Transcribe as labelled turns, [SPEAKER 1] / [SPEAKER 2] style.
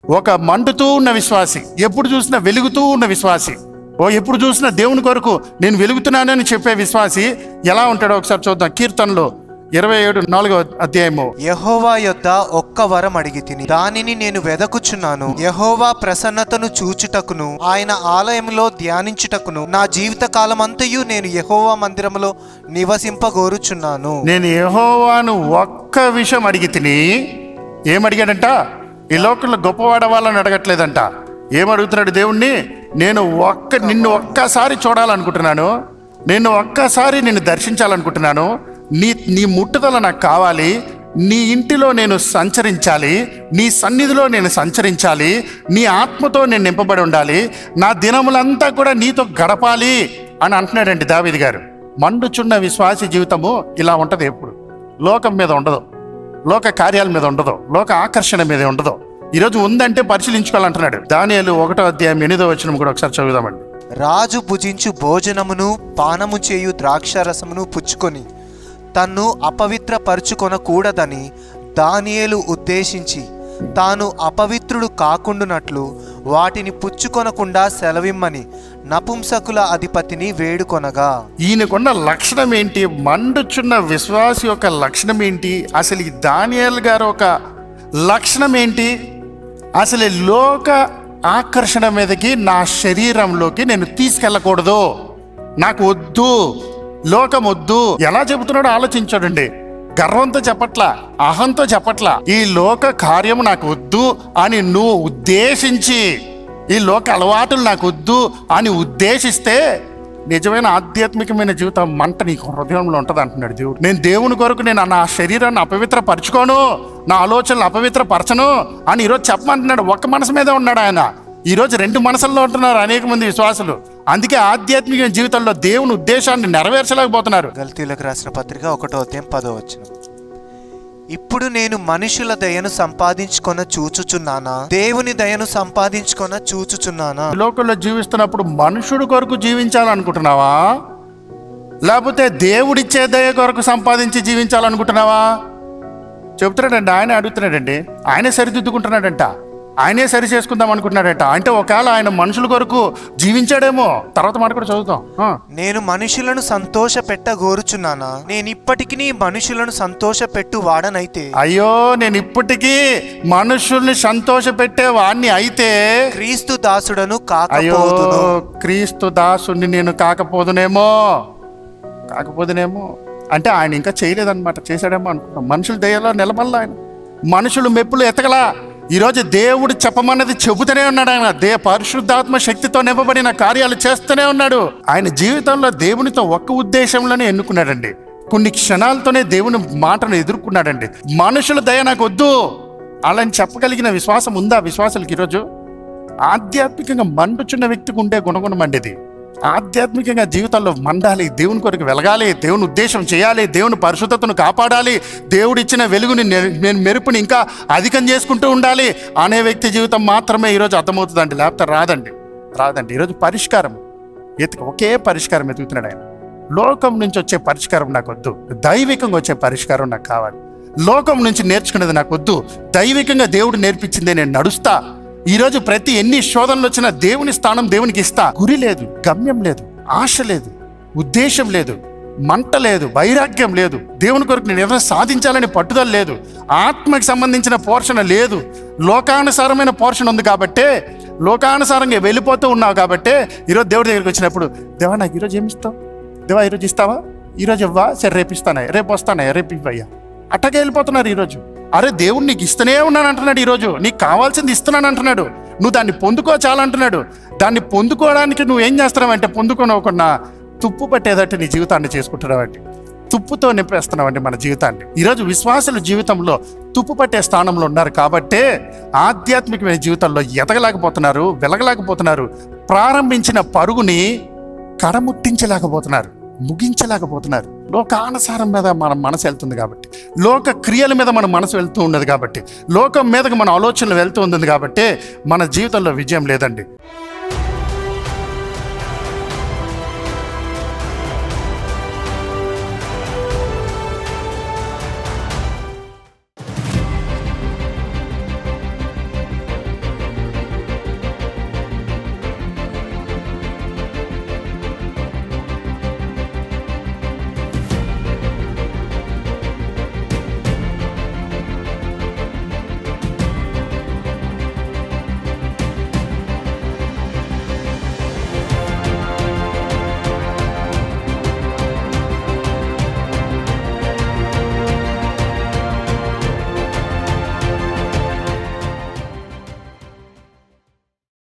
[SPEAKER 1] ఒక మండుతూ ఉన్న విశ్వాసి ఎప్పుడు చూసినా వెలుగుతూ ఉన్న విశ్వాసి ఓ ఎప్పుడు చూసినా దేవుని కొరకు నేను వెలుగుతున్నానని చెప్పే విశ్వాసి ఎలా ఉంటాడో ఒకసారి చూద్దాం కీర్తనలో ఇరవై ఏడు నాలుగో అధ్యాయము
[SPEAKER 2] యహోవా యొద్ద ఒక్క వరం అడిగి తిని దానిని నేను వెదకుచున్నాను యహోవా ప్రసన్నతను చూచుటకును ఆయన ఆలయంలో ధ్యానించుటకును నా జీవిత కాలమంతయు నేను యహోవా మందిరములో నివసింపగోరుచున్నాను
[SPEAKER 1] నేను యెహోవాను ఒక్క విషయం అడిగి తిని ఏమడిగాడంట ఈ లోకంలో గొప్పవాడవాలని అడగట్లేదంట ఏమడుగుతున్నాడు దేవుణ్ణి నేను ఒక్క నిన్ను ఒక్కసారి చూడాలనుకుంటున్నాను నిన్ను ఒక్కసారి నిన్ను దర్శించాలనుకుంటున్నాను నీ నీ ముట్టుదల నాకు కావాలి నీ ఇంటిలో నేను సంచరించాలి నీ సన్నిధిలో నేను సంచరించాలి నీ ఆత్మతో నేను నింపబడి ఉండాలి నా దినములంతా కూడా నీతో గడపాలి అని అంటున్నాడండి దావీది గారు మండుచున్న విశ్వాసి జీవితము ఇలా ఉంటది ఎప్పుడు లోకం మీద ఉండదు లోక కార్యాల మీద ఉండదు లోక ఆకర్షణ మీద ఉండదు ఈరోజు ఉందంటే పరిశీలించుకోవాలంటున్నాడు దానియాలు ఒకటో అధ్యాయం ఎనిమిదో వచ్చిన కూడా ఒకసారి చదువుదామండి
[SPEAKER 2] రాజు భుజించు భోజనమును పానము చేయు ద్రాక్షారసమును పుచ్చుకొని తన్ను అపవిత్రపరుచుకొనకూడదని దానియేలు ఉద్దేశించి తాను అపవిత్రుడు కాకుండునట్లు వాటిని పుచ్చుకొనకుండా సెలవిమ్మని నపుంసకుల అధిపతిని వేడుకొనగా
[SPEAKER 1] ఈయనకున్న లక్షణం ఏంటి మండుచున్న విశ్వాస యొక్క లక్షణం ఏంటి అసలు ఈ దానియాల్ గారు ఒక లక్షణం ఏంటి అసలు ఈ లోక ఆకర్షణ మీదకి నా శరీరంలోకి నేను తీసుకెళ్ళకూడదు నాకు వద్దు లోకం వద్దు ఎలా చెబుతున్నాడో ఆలోచించాడండి గర్వంతో చెప్పట్లా అహంతో చెప్పట్లా ఈ లోక కార్యము నాకు వద్దు అని నువ్వు ఉద్దేశించి ఈ లోక అలవాటులు నాకు వద్దు అని ఉద్దేశిస్తే నిజమైన ఆధ్యాత్మికమైన జీవితం మంట నీకు హృదయంలో ఉంటుంది అంటున్నాడు దేవుడు నేను దేవుని కొరకు నేను నా శరీరాన్ని అపవిత్రపరచుకోను నా ఆలోచనలు అపవిత్రపరచను అని ఈరోజు చెప్పమంటున్నాడు ఒక్క మనసు మీదే ఉన్నాడు ఆయన ఈరోజు రెండు మనసుల్లో ఉంటున్నారు అనేక మంది విశ్వాసులు అందుకే ఆధ్యాత్మిక జీవితంలో దేవుని ఉద్దేశాన్ని నెరవేర్చలేకపోతున్నారు
[SPEAKER 2] గల్తీలకు రాసిన పత్రిక ఒకటో అధ్యాయం పదో వచ్చిన ఇప్పుడు నేను మనుషుల దయను సంపాదించుకొన చూచుచున్నానా దేవుని దయను సంపాదించుకొన చూచుచున్నానా
[SPEAKER 1] ఈ లోకంలో జీవిస్తున్నప్పుడు మనుషుడు కొరకు జీవించాలనుకుంటున్నావా లేకపోతే దేవుడిచ్చే దయ కొరకు సంపాదించి జీవించాలనుకుంటున్నావా చెబుతున్నాడండి ఆయన అడుగుతున్నాడండి ఆయనే సరిదిద్దుకుంటున్నాడంట ఆయనే సరి చేసుకుందాం అనుకుంటున్నాడట అంటే ఒకవేళ ఆయన మనుషుల కొరకు జీవించాడేమో తర్వాత మాట కూడా చదువుతాం ఆ.
[SPEAKER 2] నేను మనుషులను సంతోష పెట్టగోరుచున్నానా నేను ఇప్పటికి మనుషులను సంతోష పెట్టు వాడనైతే
[SPEAKER 1] అయ్యో నేను ఇప్పటికీ మనుషుల్ని సంతోష పెట్టే వాడిని అయితే
[SPEAKER 2] క్రీస్తు దాసుడను
[SPEAKER 1] అయ్యో
[SPEAKER 2] కాకపోదును
[SPEAKER 1] క్రీస్తు దాసుని నేను కాకపోదునేమో కాకపోదునేమో అంటే ఆయన ఇంకా చేయలేదన్నమాట చేశాడేమో అనుకున్నాం మనుషుల దయలో నిలబడలా ఆయన మనుషులు మెప్పులు ఎతకలా ఈరోజు దేవుడు చెప్పమన్నది చెబుతూనే ఉన్నాడు ఆయన దే పరిశుద్ధాత్మ శక్తితో నింపబడిన కార్యాలు చేస్తూనే ఉన్నాడు ఆయన జీవితంలో దేవునితో ఒక్క ఉద్దేశంలోనే ఎన్నుకున్నాడండి కొన్ని క్షణాలతోనే దేవుని మాటను ఎదుర్కొన్నాడండి మనుషుల దయ నాకు వద్దు అలా అని చెప్పగలిగిన విశ్వాసం ఉందా విశ్వాసులకి ఈరోజు ఆధ్యాత్మికంగా మండుచున్న వ్యక్తికి ఉండే గుణగుణం అండి ఇది ఆధ్యాత్మికంగా జీవితంలో మండాలి దేవుని కొరకు వెలగాలి దేవుని ఉద్దేశం చేయాలి దేవుని పరిశుద్ధతను కాపాడాలి దేవుడిచ్చిన వెలుగుని నె- నేను మెరుపుని ఇంకా అధికం చేసుకుంటూ ఉండాలి అనే వ్యక్తి జీవితం మాత్రమే ఈరోజు అర్థమవుతుందండి లేకపోతే రాదండి రాదండి ఈరోజు పరిష్కారం ఎత్తుక ఒకే పరిష్కారం ఎదుగుతున్నాడు ఆయన లోకం నుంచి వచ్చే పరిష్కారం నాకు వద్దు దైవికంగా వచ్చే పరిష్కారం నాకు కావాలి లోకం నుంచి నేర్చుకునేది నాకు వద్దు దైవికంగా దేవుడు నేర్పించిందే నేను నడుస్తా ఈరోజు ప్రతి ఎన్ని శోధనలు వచ్చినా దేవుని స్థానం దేవునికి ఇస్తా గురి లేదు గమ్యం లేదు ఆశ లేదు ఉద్దేశం లేదు మంట లేదు వైరాగ్యం లేదు దేవుని కొరకు నేను ఏదైనా సాధించాలని పట్టుదల లేదు ఆత్మకి సంబంధించిన పోర్షణ లేదు లోకానుసారమైన పోర్షణ ఉంది కాబట్టే లోకానుసారంగా వెళ్ళిపోతూ ఉన్నావు కాబట్టే ఈరోజు దేవుడి దగ్గరికి వచ్చినప్పుడు దేవా నాకు ఈరోజు ఏమి ఇస్తావు దేవా ఈరోజు ఇస్తావా ఈరోజు ఇవ్వా సరే రేపు ఇస్తానా రేపు వస్తానా రేపు ఇవ్వయ్యా అట్టగే వెళ్ళిపోతున్నారు ఈరోజు అరే దేవుడు నీకు ఇస్తూనే ఉన్నాను అంటున్నాడు ఈరోజు నీకు కావాల్సింది ఇస్తున్నాను అంటున్నాడు నువ్వు దాన్ని పొందుకో చాలంటున్నాడు దాన్ని పొందుకోవడానికి నువ్వు ఏం చేస్తున్నావంటే పొందుకోనకుండా తుప్పు పట్టేదట్టు నీ జీవితాన్ని చేసుకుంటున్నావండి తుప్పుతో నింపేస్తున్నామండి మన జీవితాన్ని ఈరోజు విశ్వాసుల జీవితంలో తుప్పు పట్టే స్థానంలో ఉన్నారు కాబట్టే ఆధ్యాత్మికమైన జీవితంలో ఎదగలేకపోతున్నారు వెలగలేకపోతున్నారు ప్రారంభించిన పరుగుని కడముట్టించలేకపోతున్నారు ముగించలేకపోతున్నారు లోకానుసారం మీద మన మనసు వెళ్తుంది కాబట్టి లోక క్రియల మీద మన మనసు వెళ్తూ ఉన్నది కాబట్టి లోకం మీదకి మన ఆలోచనలు వెళ్తూ ఉంది కాబట్టి మన జీవితంలో విజయం లేదండి